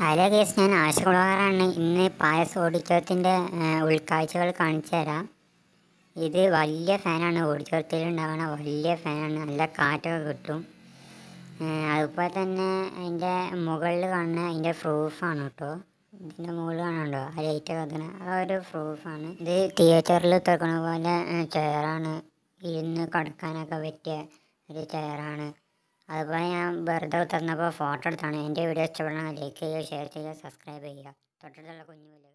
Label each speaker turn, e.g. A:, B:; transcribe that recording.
A: hello case ഞാൻ ആശകുളകാരാണ് ഇന്ന് പായസ് ഓഡിറ്റോറിയത്തിൻ്റെ ഉൾക്കാഴ്ചകൾ കാണിച്ചു തരാം ഇത് വലിയ ഫാനാണ് ഓഡിറ്റോറിയത്തിൽ ഉണ്ടാവുന്ന വലിയ ഫാനാണ് നല്ല കാറ്റൊക്കെ കിട്ടും ഏഹ് അതുപോലെ തന്നെ അതിൻ്റെ മുകളിൽ കാണുന്ന അതിൻ്റെ പ്രൂഫാണ് കേട്ടോ ഇതിൻ്റെ മുകളിൽ കാണുന്നുണ്ടോ ആ ലൈറ്റ് കത്തുന്ന ആ ഒരു പ്രൂഫാണ് ഇത് തിയേറ്ററിൽ തുറക്കണ പോലെ ചെയറാണ് ഇരുന്ന് കിടക്കാനൊക്കെ പറ്റിയ ഒരു ചെയറാണ് അതുപോലെ ഞാൻ വെറുതെ തുറന്നപ്പോൾ ഫോട്ടോ എടുത്താണ് എൻ്റെ വീഡിയോ ഇഷ്ടപ്പെടണം ലൈക്ക് ചെയ്യുക ഷെയർ ചെയ്യുക സബ്സ്ക്രൈബ് ചെയ്യുക തൊട്ടടുത്തുള്ള കുഞ്ഞു